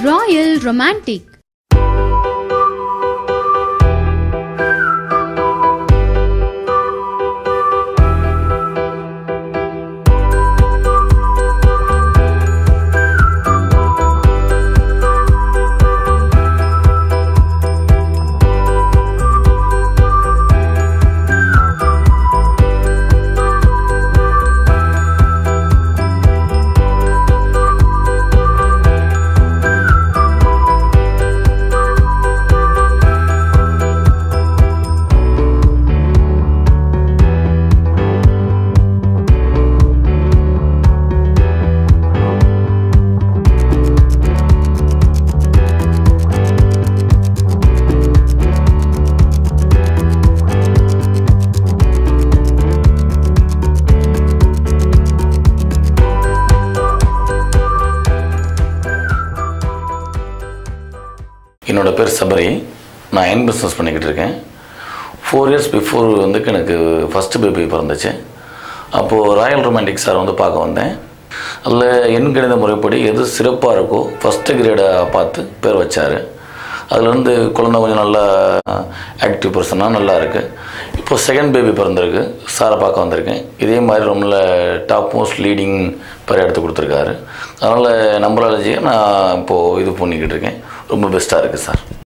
Royal romantic என்னோட பேர் சபரி நான் என் பிஸ்னஸ் பண்ணிக்கிட்டு இருக்கேன் ஃபோர் இயர்ஸ் பிஃபோர் வந்து எனக்கு ஃபஸ்ட்டு பேபி பிறந்துச்சு அப்போது ராயல் ரொமான்டிக் சார் வந்து பார்க்க வந்தேன் அதில் எண் கணித முறைப்படி எது சிறப்பாக இருக்கோ ஃபஸ்ட்டு கிரேடை பார்த்து பேர் வச்சார் அதுலேருந்து குழந்தை கொஞ்சம் நல்லா ஆக்டிவ் பர்சனாக நல்லா இருக்குது இப்போ செகண்ட் பேபி பிறந்திருக்கு சாரை பார்க்க வந்திருக்கேன் இதே மாதிரி ரொம்ப டாப் மோஸ்ட் லீடிங் பேர் எடுத்து கொடுத்துருக்காரு அதனால் நம்பராலஜியை நான் இப்போது இது பண்ணிக்கிட்டு இருக்கேன் ரொம்ப பெஸ்ட்டாக இருக்குது சார்